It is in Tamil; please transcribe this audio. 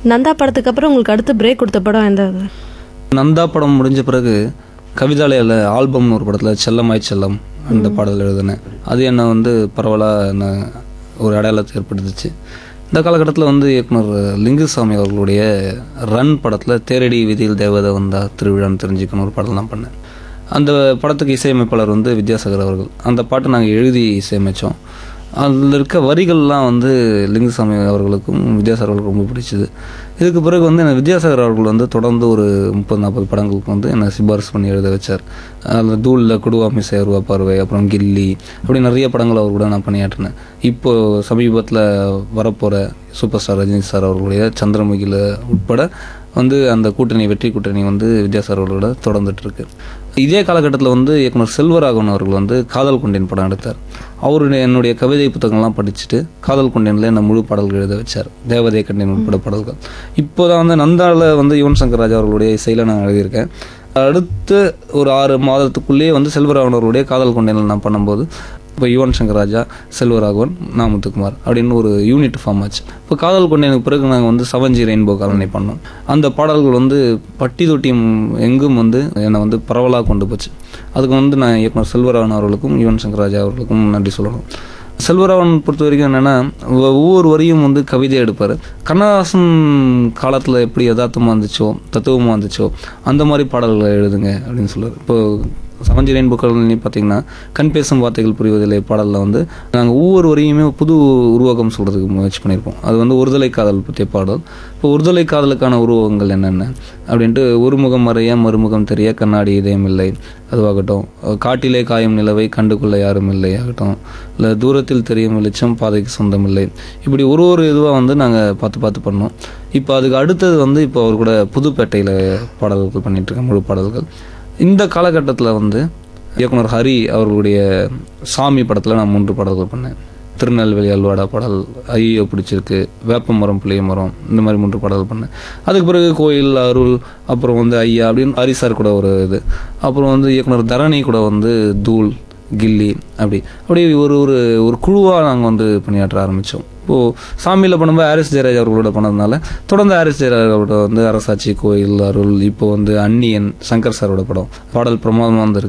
நந்தா படத்துக்கு அப்புறம் உங்களுக்கு அடுத்து பிரேக் கொடுத்த படம் எந்த இது நந்தா படம் முடிஞ்ச பிறகு கவிதாலயில் ஆல்பம்னு ஒரு படத்தில் செல்லமாய் செல்லம் அந்த பாடல் எழுதினேன் அது என்னை வந்து பரவலாக என்ன ஒரு அடையாளத்தை ஏற்படுத்துச்சு இந்த காலகட்டத்தில் வந்து இயக்குனர் லிங்குசாமி அவர்களுடைய ரன் படத்தில் தேரடி விதியில் தேவதை வந்தா திருவிழான்னு தெரிஞ்சுக்கணும் ஒரு பாடல் நான் பண்ணேன் அந்த படத்துக்கு இசையமைப்பாளர் வந்து வித்யாசாகர் அவர்கள் அந்த பாட்டை நாங்கள் எழுதி இசையமைச்சோம் அதில் இருக்க வரிகள்லாம் வந்து லிங்குசாமி அவர்களுக்கும் வித்யாசாகர் அவர்களுக்கும் ரொம்ப பிடிச்சது இதுக்கு பிறகு வந்து எனக்கு வித்யாசாகர் அவர்கள் வந்து தொடர்ந்து ஒரு முப்பது நாற்பது படங்களுக்கு வந்து என்னை சிபாரிசு பண்ணி எழுத வச்சார் அதில் தூளில் குடுவாமி சேருவா பார்வை அப்புறம் கில்லி அப்படி நிறைய படங்கள் அவர் கூட நான் பணியாற்றினேன் இப்போ சமீபத்தில் வரப்போகிற சூப்பர் ஸ்டார் ரஜினி சார் அவர்களுடைய சந்திரமுகியில் உட்பட வந்து அந்த கூட்டணி வெற்றி கூட்டணி வந்து வித்யாசாகர் அவர்களோட தொடர்ந்துட்டு இருக்கு இதே காலகட்டத்தில் வந்து இயக்குனர் செல்வராகவன் அவர்கள் வந்து காதல் கொண்டேன் படம் எடுத்தார் அவருடைய என்னுடைய கவிதை புத்தகங்கள்லாம் படிச்சுட்டு காதல் கொண்டேனில் என்ன முழு பாடல்கள் எழுத வச்சார் தேவதை கண்டேன் உட்பட பாடல்கள் இப்போ தான் வந்து நந்தாவில் வந்து யுவன் சங்கர் ராஜா அவர்களுடைய இசையில் நான் எழுதியிருக்கேன் அடுத்த ஒரு ஆறு மாதத்துக்குள்ளேயே வந்து செல்வராகவன் அவர்களுடைய காதல் கொண்டேனில் நான் பண்ணும்போது இப்போ யுவன் சங்கர் ராஜா செல்வராகவன் நா முத்துக்குமார் அப்படின்னு ஒரு யூனிட் ஃபார்ம் ஆச்சு இப்போ காதல் கொண்டேனுக்கு பிறகு நாங்கள் வந்து சவஞ்சி ரெயின்போ காலனி பண்ணோம் அந்த பாடல்கள் வந்து பட்டி தொட்டியும் எங்கும் வந்து என்னை வந்து பரவலாக கொண்டு போச்சு அதுக்கு வந்து நான் இயக்குனர் செல்வராகவன் அவர்களுக்கும் யுவன் சங்கர் ராஜா அவர்களுக்கும் நன்றி சொல்லணும் செல்வராவன் பொறுத்த வரைக்கும் என்னென்னா ஒவ்வொரு வரியும் வந்து கவிதை எடுப்பார் கண்ணதாசன் காலத்தில் எப்படி யதார்த்தமாக இருந்துச்சோ தத்துவமாக இருந்துச்சோ அந்த மாதிரி பாடல்களை எழுதுங்க அப்படின்னு சொல்லுவார் இப்போ சமஞ்சி ரெயின்போ கலனி பார்த்தீங்கன்னா கண் பேசும் வார்த்தைகள் புரிவதில்லை பாடலில் வந்து நாங்கள் ஒவ்வொரு வரியுமே புது உருவாக்கம் சொல்கிறதுக்கு முயற்சி பண்ணியிருப்போம் அது வந்து ஒருதலை காதல் பற்றிய பாடல் இப்போ ஒருதலை காதலுக்கான உருவகங்கள் என்னென்ன அப்படின்ட்டு ஒரு முகம் மறைய மறுமுகம் தெரிய கண்ணாடி இதயம் இல்லை அதுவாகட்டும் காட்டிலே காயும் நிலவை கண்டுகொள்ள யாரும் இல்லை ஆகட்டும் இல்லை தூரத்தில் தெரியும் வெளிச்சம் பாதைக்கு சொந்தம் இல்லை இப்படி ஒரு ஒரு இதுவாக வந்து நாங்கள் பார்த்து பார்த்து பண்ணோம் இப்போ அதுக்கு அடுத்தது வந்து இப்போ அவர் கூட புதுப்பேட்டையில் பாடல்கள் பண்ணிகிட்ருக்கேன் முழு பாடல்கள் இந்த காலகட்டத்தில் வந்து இயக்குனர் ஹரி அவர்களுடைய சாமி படத்தில் நான் மூன்று பாடல்கள் பண்ணேன் திருநெல்வேலி அல்வாடா பாடல் ஐயோ பிடிச்சிருக்கு வேப்ப மரம் புளிய மரம் இந்த மாதிரி மூன்று பாடல்கள் பண்ணேன் அதுக்கு பிறகு கோயில் அருள் அப்புறம் வந்து ஐயா அப்படின்னு ஹரி சார் கூட ஒரு இது அப்புறம் வந்து இயக்குனர் தரணி கூட வந்து தூள் கில்லி அப்படி அப்படி ஒரு ஒரு ஒரு குழுவாக நாங்கள் வந்து பணியாற்ற ஆரம்பித்தோம் இப்போது சாமியில் பண்ணும்போது ஹாரிஸ் ஜெயராஜ் அவர்களோட பண்ணதுனால தொடர்ந்து ஹாரிஸ் ஜெயராஜ் அவரோட வந்து அரசாட்சி கோயில் அருள் இப்போ வந்து அன்னியன் சங்கர் சாரோட படம் பாடல் பிரமாதமாக வந்திருக்கு